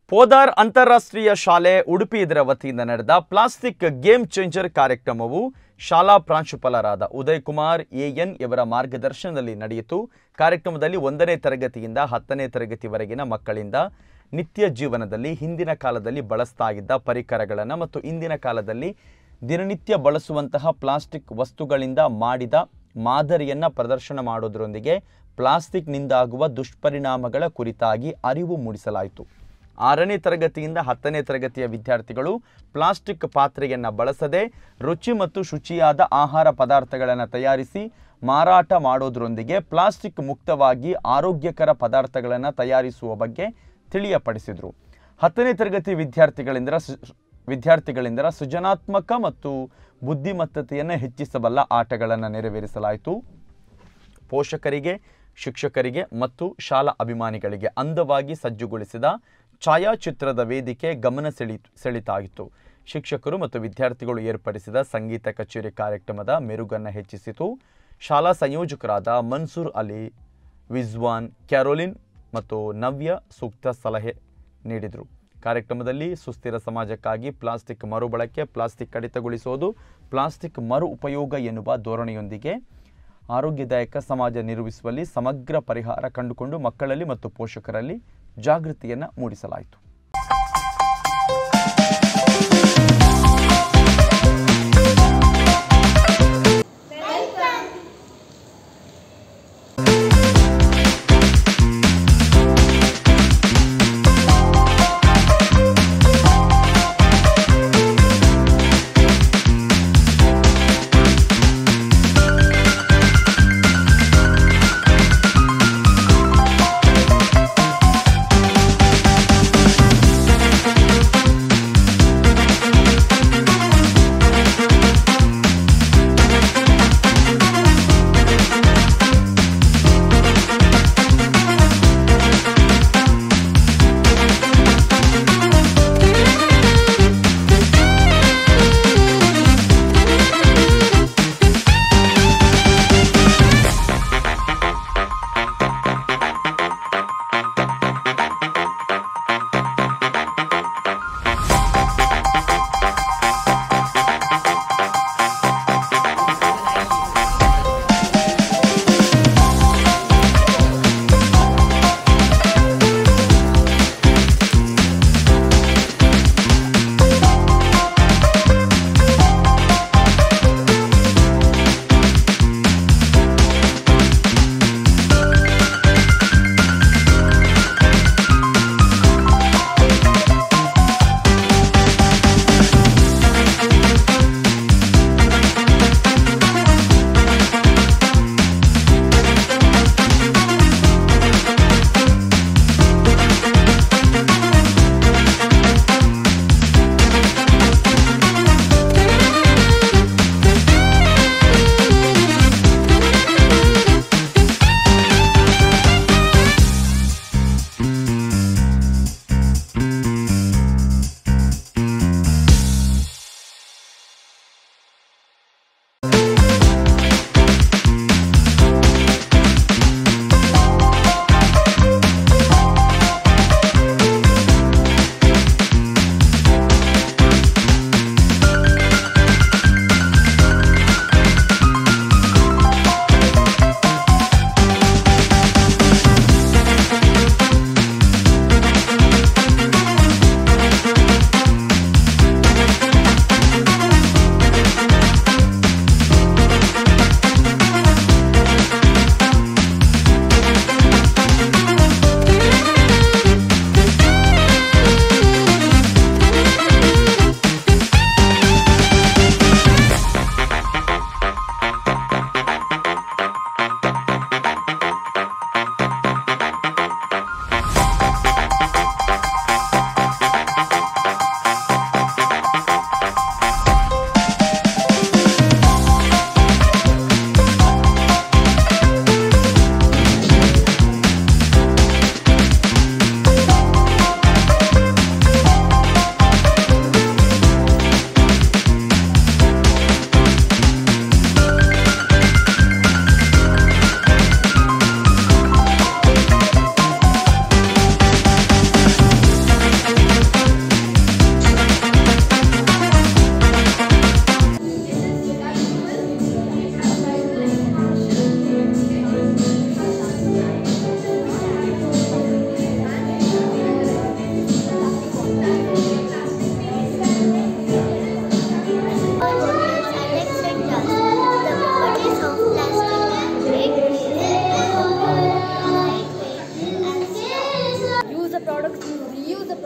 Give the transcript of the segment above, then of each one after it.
ಪೋದಾರ್ ಅಂತಾರಾಷ್ಟ್ರೀಯ ಶಾಲೆ ಉಡುಪಿ ಇದರ ವತಿಯಿಂದ ನಡೆದ ಪ್ಲಾಸ್ಟಿಕ್ ಗೇಮ್ ಚೇಂಜರ್ ಕಾರ್ಯಕ್ರಮವು ಶಾಲಾ ಪ್ರಾಂಶುಪಾಲರಾದ ಉದಯ್ ಕುಮಾರ್ ಎಎನ್ ಇವರ ಮಾರ್ಗದರ್ಶನದಲ್ಲಿ ನಡೆಯಿತು ಕಾರ್ಯಕ್ರಮದಲ್ಲಿ ಒಂದನೇ ತರಗತಿಯಿಂದ ಹತ್ತನೇ ತರಗತಿವರೆಗಿನ ಮಕ್ಕಳಿಂದ ನಿತ್ಯ ಜೀವನದಲ್ಲಿ ಹಿಂದಿನ ಕಾಲದಲ್ಲಿ ಬಳಸ್ತಾ ಇದ್ದ ಪರಿಕರಗಳನ್ನು ಮತ್ತು ಇಂದಿನ ಕಾಲದಲ್ಲಿ ದಿನನಿತ್ಯ ಬಳಸುವಂತಹ ಪ್ಲಾಸ್ಟಿಕ್ ವಸ್ತುಗಳಿಂದ ಮಾಡಿದ ಮಾದರಿಯನ್ನು ಪ್ರದರ್ಶನ ಮಾಡೋದರೊಂದಿಗೆ ಪ್ಲಾಸ್ಟಿಕ್ನಿಂದಾಗುವ ದುಷ್ಪರಿಣಾಮಗಳ ಕುರಿತಾಗಿ ಅರಿವು ಮೂಡಿಸಲಾಯಿತು ಆರನೇ ತರಗತಿಯಿಂದ ಹತ್ತನೇ ತರಗತಿಯ ವಿದ್ಯಾರ್ಥಿಗಳು ಪ್ಲಾಸ್ಟಿಕ್ ಪಾತ್ರೆಯನ್ನು ಬಳಸದೆ ರುಚಿ ಮತ್ತು ಶುಚಿಯಾದ ಆಹಾರ ಪದಾರ್ಥಗಳನ್ನು ತಯಾರಿಸಿ ಮಾರಾಟ ಮಾಡೋದರೊಂದಿಗೆ ಪ್ಲಾಸ್ಟಿಕ್ ಮುಕ್ತವಾಗಿ ಆರೋಗ್ಯಕರ ಪದಾರ್ಥಗಳನ್ನು ತಯಾರಿಸುವ ಬಗ್ಗೆ ತಿಳಿಯಪಡಿಸಿದರು ಹತ್ತನೇ ತರಗತಿ ವಿದ್ಯಾರ್ಥಿಗಳಿಂದ ಸೃ- ವಿದ್ಯಾರ್ಥಿಗಳಿಂದ ಸೃಜನಾತ್ಮಕ ಮತ್ತು ಬುದ್ಧಿಮತ್ತತೆಯನ್ನು ಹೆಚ್ಚಿಸಬಲ್ಲ ಆಟಗಳನ್ನು ನೆರವೇರಿಸಲಾಯಿತು ಪೋಷಕರಿಗೆ ಶಿಕ್ಷಕರಿಗೆ ಮತ್ತು ಶಾಲಾ ಅಭಿಮಾನಿಗಳಿಗೆ ಅಂದವಾಗಿ ಸಜ್ಜುಗೊಳಿಸಿದ ಛಾಯಾಚಿತ್ರದ ವೇದಿಕೆ ಗಮನ ಸೆಳಿ ಸೆಳಿತಾಯಿತು ಶಿಕ್ಷಕರು ಮತ್ತು ವಿದ್ಯಾರ್ಥಿಗಳು ಏರ್ಪಡಿಸಿದ ಸಂಗೀತ ಕಚೇರಿ ಕಾರ್ಯಕ್ರಮದ ಮೆರುಗನ್ನು ಹೆಚ್ಚಿಸಿತು ಶಾಲಾ ಸಂಯೋಜಕರಾದ ಮನ್ಸೂರ್ ಅಲಿ ವಿಜ್ವಾನ್ ಕ್ಯಾರೋಲಿನ್ ಮತ್ತು ನವ್ಯ ಸೂಕ್ತ ಸಲಹೆ ನೀಡಿದರು ಕಾರ್ಯಕ್ರಮದಲ್ಲಿ ಸುಸ್ಥಿರ ಸಮಾಜಕ್ಕಾಗಿ ಪ್ಲಾಸ್ಟಿಕ್ ಮರುಬಳಕೆ ಪ್ಲಾಸ್ಟಿಕ್ ಕಡಿತಗೊಳಿಸುವುದು ಪ್ಲಾಸ್ಟಿಕ್ ಮರು ಉಪಯೋಗ ಎನ್ನುವ ಧೋರಣೆಯೊಂದಿಗೆ ಆರೋಗ್ಯದಾಯಕ ಸಮಾಜ ನಿರ್ಮಿಸುವಲ್ಲಿ ಸಮಗ್ರ ಪರಿಹಾರ ಕಂಡುಕೊಂಡು ಮಕ್ಕಳಲ್ಲಿ ಮತ್ತು ಪೋಷಕರಲ್ಲಿ ಜಾಗೃತಿಯನ್ನು ಮೂಡಿಸಲಾಯಿತು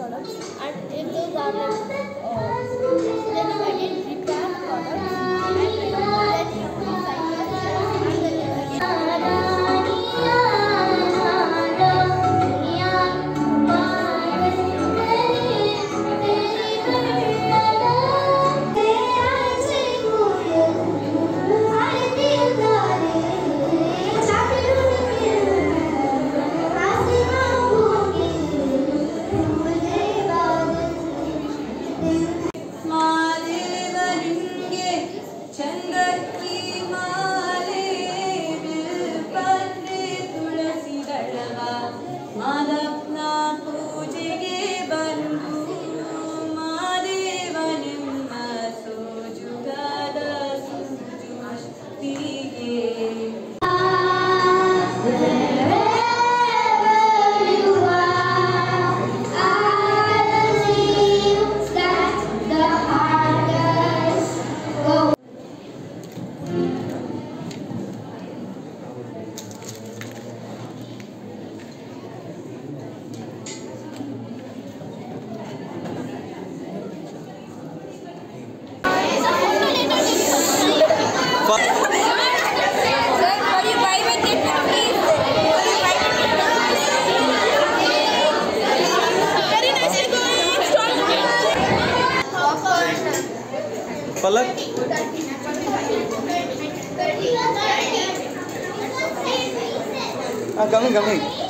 products and if those are like uh, then you again prepare products and like then you have to recycle and then you ಮಾದೇವನಿಗೆ ಚಂದಕ್ಕಿ ಮಾಲೆ ಬಿಲ್ಪತ್ರೆ ತುಳಸಿ ದಳವ ಮಾದಪ್ಪನ ಪೂಜೆಗೆ ಬಂದು ಮಾದೇವನೆಮ್ಮ ಸೋಜುಗಾದ ಸೂಜುಷ್ಟಿಗೆ ಪಲಕ್ ಕಮ್ಮಿ ಕಮ್ಮಿ